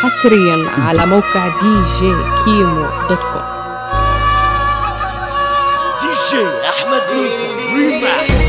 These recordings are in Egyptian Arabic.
حصريا على موقع دي جي كيمو دوت كوم دي جي احمد يوسف ريماكس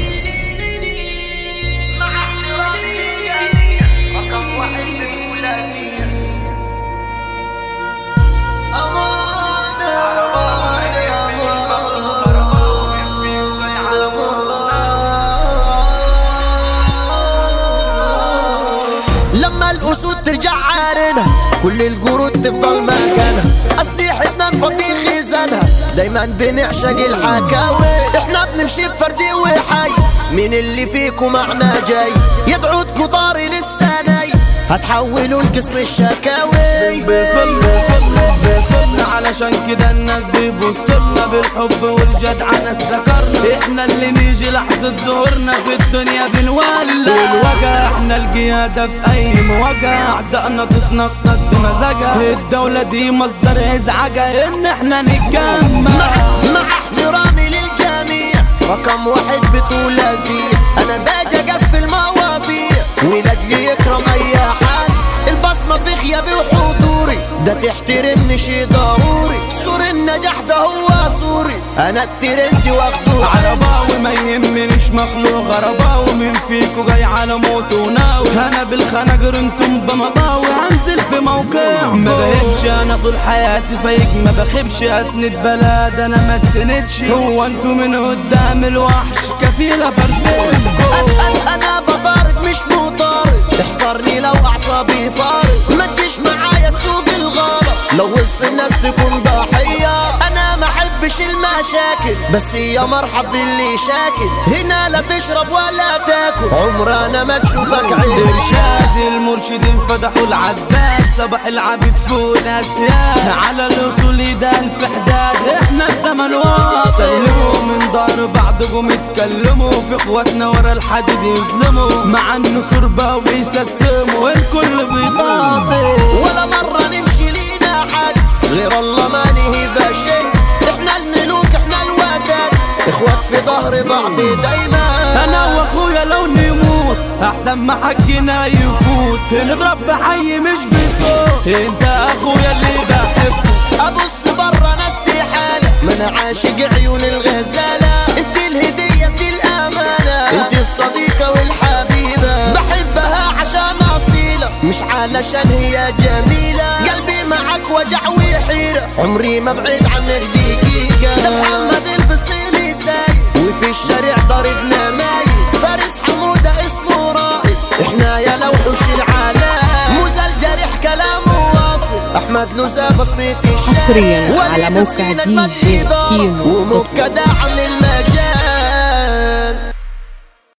لما الاسود ترجع عارنها كل الجرود تفضل مكانها اسلحتنا نفضي خزانها دايما بنعشق الحكاوي احنا بنمشي بفردي وحي مين اللي فيكم معنا جاي يدعوتكوا طاري للسناي هتحولوا القسم الشكاوي بيصل بيصل بيصل علشان كده الناس بيبصلنا بالحب والجدعنة اتذكرنا احنا اللي نيجي لحظة ظهورنا في الدنيا بنولع الوجع احنا القيادة في اي مواجهة اعدائنا تتنطط بمزاجها الدولة دي مصدر ازعاجها ان احنا نتجمع مع احترامي للجميع رقم واحد بطول أزيع انا باجي اقفل مواضيع ولاجلي يكرم اي حد البصمة في غيابي وحضوري ده تحترمني شي ضروري سور النجاح ده هو سوري انا الترند واخده عرباوي ما يهمنيش مخلوق غرباوي مين فيكو جاي على موت وناوي انا بالخناجر انتم بمضاوي هنزل في موقع ما بهبش انا طول حياتي فايق ما بخيبش اسند بلد انا ما اتسندش هو انتو من قدام الوحش كفيلة فردينكو أنا- انا بطارد مش مطارد تحصرني لو اعصابي فارد ما تجيش معايا تسوق الغلط لو وسط الناس تكون ضحية انا ما احبش المشاكل بس يا مرحب باللي شاكل هنا لا تشرب ولا تاكل عمرنا ما تشوفك عيني إرشاد المرشدين فتحوا العداد صباح العبيد فوق الأسياد على الوصول ده الف حداد احنا بزمن واصل سلموا من دار بعضكم يتكلموا في اخواتنا ورا الحديد يظلموا مع النسور بقوا بيستسلموا الكل بيطاطي ولا مرة نمشي لينا حد غير الله ما نهي شيء احنا الملوك احنا الوداد اخوات في ظهر بعض دايما انا واخويا لو نموت احسن ما حقنا يفوت نضرب بحي مش بصوت انت اخويا اللي بحبه ابص برا انا استحالة ما انا عاشق عيون الغزالة انت الهدية انت الامانة انت الصديقة والحبيبة بحبها عشان اصيلة مش علشان هي جميلة قلبي معك وجع وحيرة عمري ما بعيد عنك دقيقة ده محمد البصيلي سايق وفي الشارع ضربنا مايل فارس حمودة اسمه رائد احنا يا لوحوش العالم موزة الجريح كلامه واصل احمد لوزة بصمتي الشايل حصرياً على وليد موقع السينك دي مد جي إدارة كيمو دوت كوم. ومكة